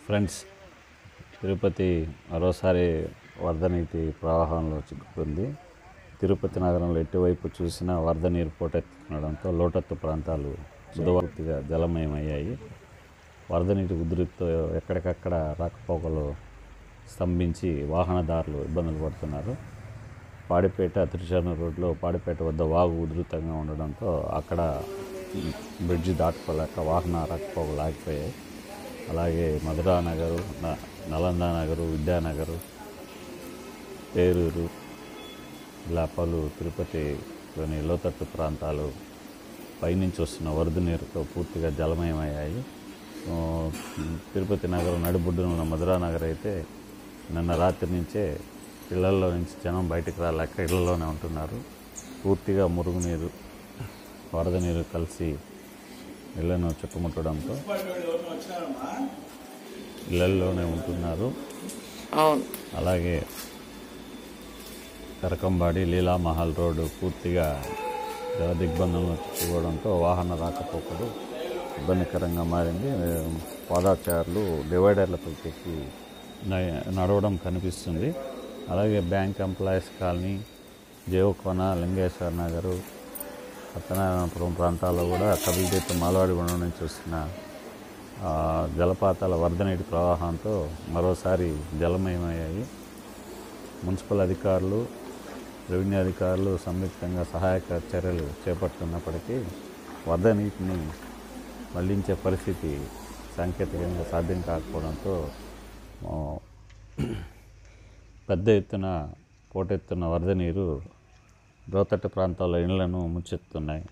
Friends Tirupati మరోసారి వరద నీటి ప్రవాహంలో చిక్కుకుంది తిరుపతి నగరంలో ఎటువైపు చూసినా వరద నీరు పోటెత్తుండడంతో లోటత్తు ప్రాంతాలు బుధవార్తిగా జలమయమయ్యాయి వరద నీటి ఉధృతితో ఎక్కడికక్కడ రాకపోకలు స్తంభించి వాహనదారులు ఇబ్బందులు పడుతున్నారు పాడిపేట త్రిశరణ రోడ్లో పాడిపేట వద్ద వాగు ఉధృతంగా ఉండడంతో అక్కడ బ్రిడ్జి దాటుకోలేక వాహన రాకపోకలు ఆగిపోయాయి అలాగే మధురా నగరు న- నలంద నగరు విద్యానగరు పేరూరు ఇలా పలు తిరుపతిలోని లోతట్టు ప్రాంతాలు పైనుంచి వస్తున్న వరద నీరుతో పూర్తిగా జలమయమయ్యాయి ఆ, తిరుపతి నగరం నడిబొడ్డున ఉన్న మధురా నగర్ అయితే నిన్న రాత్రి నుంచే ఇళ్లల్లో నుంచి జనం బయటకు రాలేక ఇళ్లలోనే ఉంటున్నారు పూర్తిగా మురుగునీరు వరద నీరు కలిసి ఇళ్లను చుట్టుముట్టడంతో ఇళ్లల్లోనే ఉంటున్నారు అవును అలాగే కరకంబాడి లీలామహల్ రోడ్డు పూర్తిగా జల దిగ్బంధంలో చిక్కుకోవడంతో వాహన రాకపోకలు ఇబ్బందికరంగా మారింది పాదాచారులు డివైడర్లపై ఎక్కి న- నడవడం కనిపిస్తుంది అలాగే బ్యాంక్ ఎంప్లాయీస్ కాలనీ జేవకోన లింగేశ్వర నగరు సత్యనారాయణపురం ప్రాంతాల్లో కూడా కబిల్దీప్ మాలవాడిగూడెం నుంచి వస్తున్న ఆ, జలపాతాల వరద నీటి ప్రవాహంతో మరోసారి జలమయమయ్యాయి మున్సిపల్ అధికారులు రెవెన్యూ అధికారులు సంయుక్తంగా సహాయక చర్యలు చేపడుతున్నప్పటికీ వరద నీటిని మళ్లించే పరిస్థితి సాంకేతికంగా సాధ్యం కాకపోవడంతో ఆ, పెద్ద ఎత్తున పోటెత్తున్న వరద నీరు లోతట్టు ప్రాంతాల్లో ఇళ్లను ముంచెత్తున్నాయి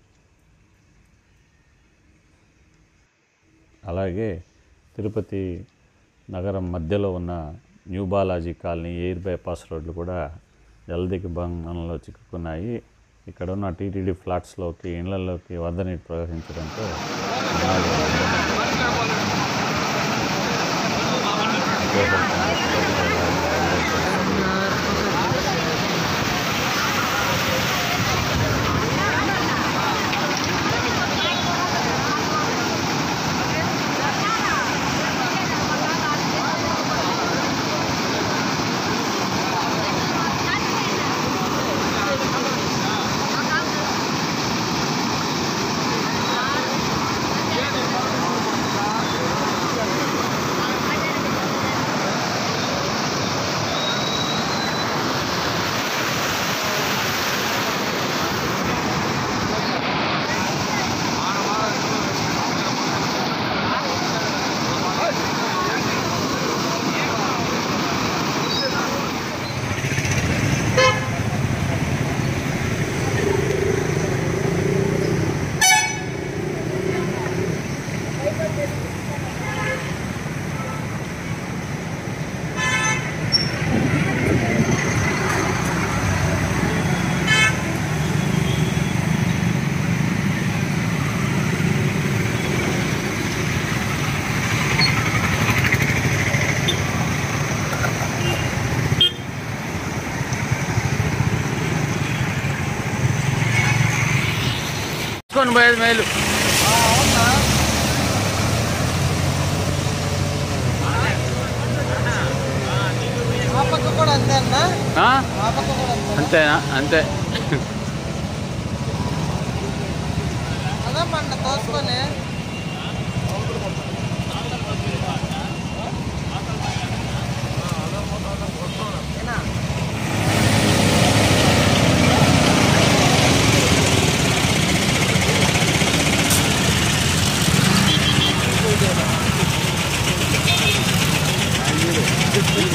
అలాగే తిరుపతి నగరం మధ్యలో ఉన్న new Balaji colony air bypass రోడ్లు కూడా జలదిగ్గు బంధంలో చిక్కుకున్నాయి ఇక్కడ ఉన్న టీటీడీ ఫ్లాట్స్లోకి ఇళ్లలోకి వరద నీరు ప్రవహించడంతో జనాలు తీసుకొని పోయేది మేలు ఆ పక్క కూడా అంతే అన్న ఆ? ఆ పక్క కూడా అంతే అంతేనా అంతే అదే మన తోసుకొని ఏనా? ఆ